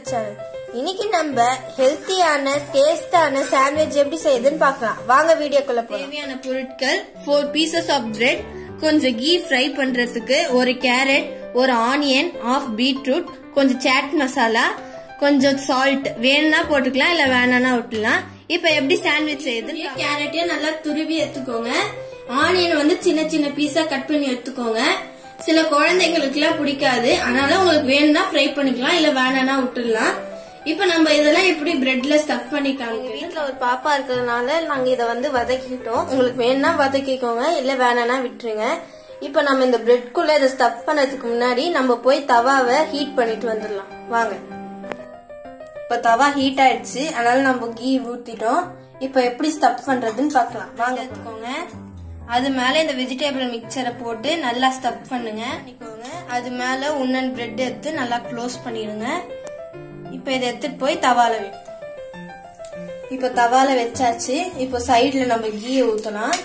channel இன்னைக்கு நம்ம ஹெல்த்தியான டேஸ்டான சாண்ட்விச் எப்படி செய்யுதுன்னு பார்க்கலாம் வாங்க வீடியோக்குள்ள போலாம் தேவையான பொருட்கள் ஃபோர் பீசஸ் ஆஃப் பிரெட் கொஞ்சம் கீ ஃப்ரை பண்றதுக்கு ஒரு கேரட் ஒரு ஆனியன் ஆஃப் பீட்ரூட் கொஞ்சம் சாட் மசாலா கொஞ்சம் சால்ட் வேணும்னா போட்டுக்கலாம் இல்ல வேணாம்னா விட்டுலாம் இப்ப எப்படி சாண்ட்விச் செய்யுது கேரட்டையும் நல்லா துருவி எடுத்துக்கோங்க ஆனியன் வந்து சின்ன சின்ன பீஸா கட் பண்ணி எடுத்துக்கோங்க சில குழந்தைங்களுக்கு எல்லாம் பிடிக்காது அதனால உங்களுக்கு வேணும்னா ஃப்ரை பண்ணிக்கலாம் இல்ல வேணாம்னா விட்டுடலாம் இப்ப நம்ம இதெல்லாம் எப்படி பிரெட்ல ஸ்டஃப் பண்ணி காமிக்கிறோம் வீட்ல ஒரு பாப்பா இருக்கிறதுனால நாங்க இத வந்து வதக்கிட்டோம் உங்களுக்கு வேணும்னா வதக்கிக்கோங்க இல்ல வேணாம்னா விட்டுருங்க இப்ப நம்ம இந்த பிரெட்குள்ள இதை ஸ்டஃப் பண்ணதுக்கு முன்னாடி நம்ம போய் தவாவை ஹீட் பண்ணிட்டு வந்துடலாம் வாங்க இப்ப தவா ஹீட் ஆயிடுச்சு அதனால நம்ம கீ ஊத்திட்டோம் இப்ப எப்படி ஸ்டஃப் பண்றதுன்னு பார்க்கலாம் வாங்க எடுத்துக்கோங்க அது மேல இந்த வெஜிடபிள் மிக்சரை போட்டு நல்லா ஸ்டஃப் பண்ணுங்க பண்ணிக்கோங்க அது மேல உன்னன் பிரெட் எடுத்து நல்லா க்ளோஸ் பண்ணிடுங்க இப்போ இதை எடுத்துட்டு போய் தவால வை இப்ப தவால வச்சாச்சு இப்ப சைடுல நம்ம கீயை ஊத்தலாம்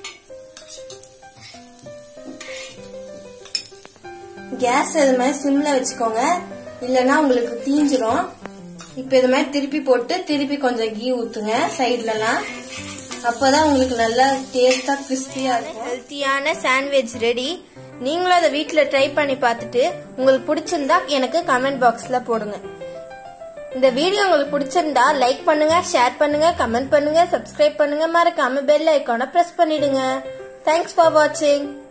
கேஸ் இது மாதிரி சிம்ல வச்சுக்கோங்க இல்லனா உங்களுக்கு தீஞ்சிரும் இப்ப இது மாதிரி திருப்பி போட்டு திருப்பி கொஞ்சம் கீ ஊத்துங்க சைடுலலாம் அப்பதான் உங்களுக்கு நல்லா டேஸ்டா கிறிஸ்பியா இருக்கும் ஹெல்த்தியான சாண்ட்விச் ரெடி நீங்களும் அதை வீட்ல ட்ரை பண்ணி பார்த்துட்டு உங்களுக்கு பிடிச்சிருந்தா எனக்கு கமெண்ட் பாக்ஸ்ல போடுங்க இந்த வீடியோ உங்களுக்கு பிடிச்சிருந்தா லைக் பண்ணுங்க ஷேர் பண்ணுங்க கமெண்ட் பண்ணுங்க சப்ஸ்கிரைப் பண்ணுங்க மறக்காம பெல் ஐக்கானை பிரஸ் பண்ணிடுங்க தேங்க்ஸ் ஃபார் வாட்சிங்